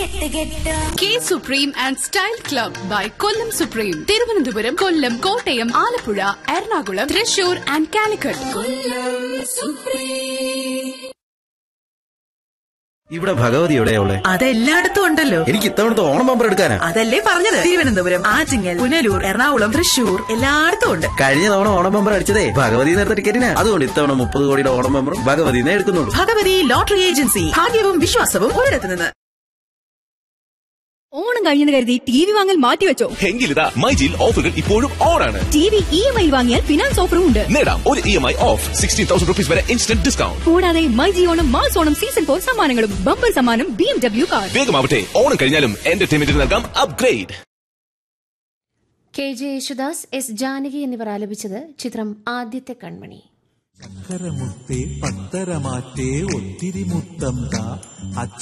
കെട്ട് കെട്ട് K Supreme and Style Club by Kollam Supreme Thiruvananthapuram Kollam Kottayam Alappuzha Ernakulam Thrissur and Calicut ഇവിടെ ഭഗവതി എവിടെയുള്ള അതെല്ലായിടത്തും ഉണ്ടല്ലോ എനിക്ക് ഇത്തവണത്തെ ഓണം ബമ്പർ എടുക്കാനാ അതല്ലേ പറഞ്ഞത് തിരുവനന്തപുരം ആറ്റിങ്ങൽ പുനലൂർ എറണാകുളം തൃശൂർ എല്ലായിടത്തും ഉണ്ട് കഴിഞ്ഞ തവണ ഓണം ബമ്പർ അടിച്ചതേ ഭഗവതി നേരത്തെ ടിക്കറ്റിനാ അതുകൊണ്ട് ഇത്തവണ മുപ്പത് കോടിയുടെ ഓണം ബമ്പറും ഭഗവതിനെ എടുക്കുന്നുള്ളൂ ഭഗവതി ലോട്ടറി ഏജൻസി ഭാഗ്യവും വിശ്വാസവും ഒരിടത്ത് നിന്ന് ഓണം കഴിഞ്ഞെന്ന് കരുതി ടി വി വാങ്ങൽ മാറ്റിവെച്ചോ എങ്കിലിതാ മൈജിയിൽ ഓഫറുകൾ ഇപ്പോഴും ഓണാണ് T V E M I വാങ്ങിയാൽ ഫിനാൻസ് ഓഫറും ഉണ്ട് നേടാം ഒരു E M I of sixteen thousand rupees വരെ ഇൻസ്റ്റന്റ് ഡിസ്കൗണ്ട് കൂടാതെ myG Onam mass Onam season four സമ്മാനങ്ങളും ബമ്പർ സമ്മാനം ബി എം ഡബ്ല്യു കാർ വേഗമാവട്ടെ ഓണം കഴിഞ്ഞാലും എന്റർടൈൻമെന്റിന് നൽകാം upgrade K J Yesudas S Janaki എന്നിവർ ആലപിച്ചത് ചിത്രം ആദ്യത്തെ കൺമണി ചക്കരമുത്തേ പത്തരമാറ്റേ ഒത്തിരി മുത്തം താ അച്ഛ